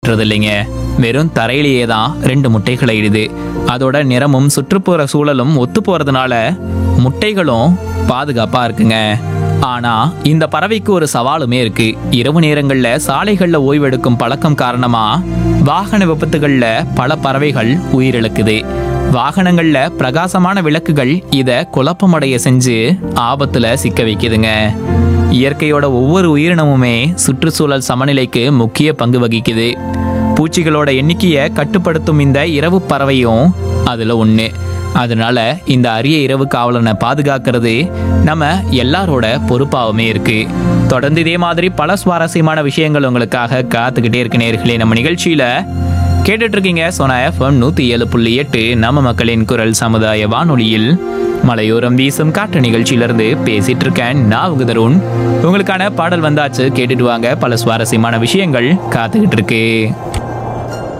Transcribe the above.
கட்டுறது இல்லைங்க வெறும் தரையிலேயே தான் ரெண்டு முட்டைகளை இடுது அதோட நிறமும் சுற்றுப்புற சூழலும் ஒத்து போறதுனால முட்டைகளும் பாதுகாப்பா இருக்குங்க ஆனா இந்த பறவைக்கு ஒரு சவாலுமே இருக்கு இரவு நேரங்கள்ல சாலைகள்ல ஓய்வெடுக்கும் பழக்கம் காரணமா வாகன விபத்துகள்ல பல பறவைகள் உயிரிழக்குது வாகனங்கள்ல பிரகாசமான விளக்குகள் இத குழப்பமடைய செஞ்சு ஆபத்துல சிக்க வைக்குதுங்க இயற்கையோட ஒவ்வொரு உயிரினமுமே சுற்றுச்சூழல் சமநிலைக்கு முக்கிய பங்கு வகிக்குது பூச்சிகளோட எண்ணிக்கையை கட்டுப்படுத்தும் இந்த இரவு பறவையும் அதுல ஒண்ணு அதனால இந்த அரிய இரவு காவலனை பாதுகாக்கிறது நம்ம எல்லாரோட பொறுப்பாவுமே இருக்கு தொடர்ந்து இதே மாதிரி பல சுவாரஸ்யமான விஷயங்கள் உங்களுக்காக காத்துக்கிட்டே இருக்கு நேர்களே நம்ம நிகழ்ச்சியில கேட்டுட்டு இருக்கீங்க சோனா எஃப்எம் நூத்தி ஏழு புள்ளி எட்டு நம்ம மக்களின் குரல் சமுதாய வானொலியில் மலையோரம் வீசும் காற்று நிகழ்ச்சியிலிருந்து பேசிட்டு இருக்கேன் நான் உங்க தருண் உங்களுக்கான பாடல் வந்தாச்சு கேட்டுட்டு வாங்க பல சுவாரஸ்யமான விஷயங்கள் காத்துக்கிட்டு இருக்கு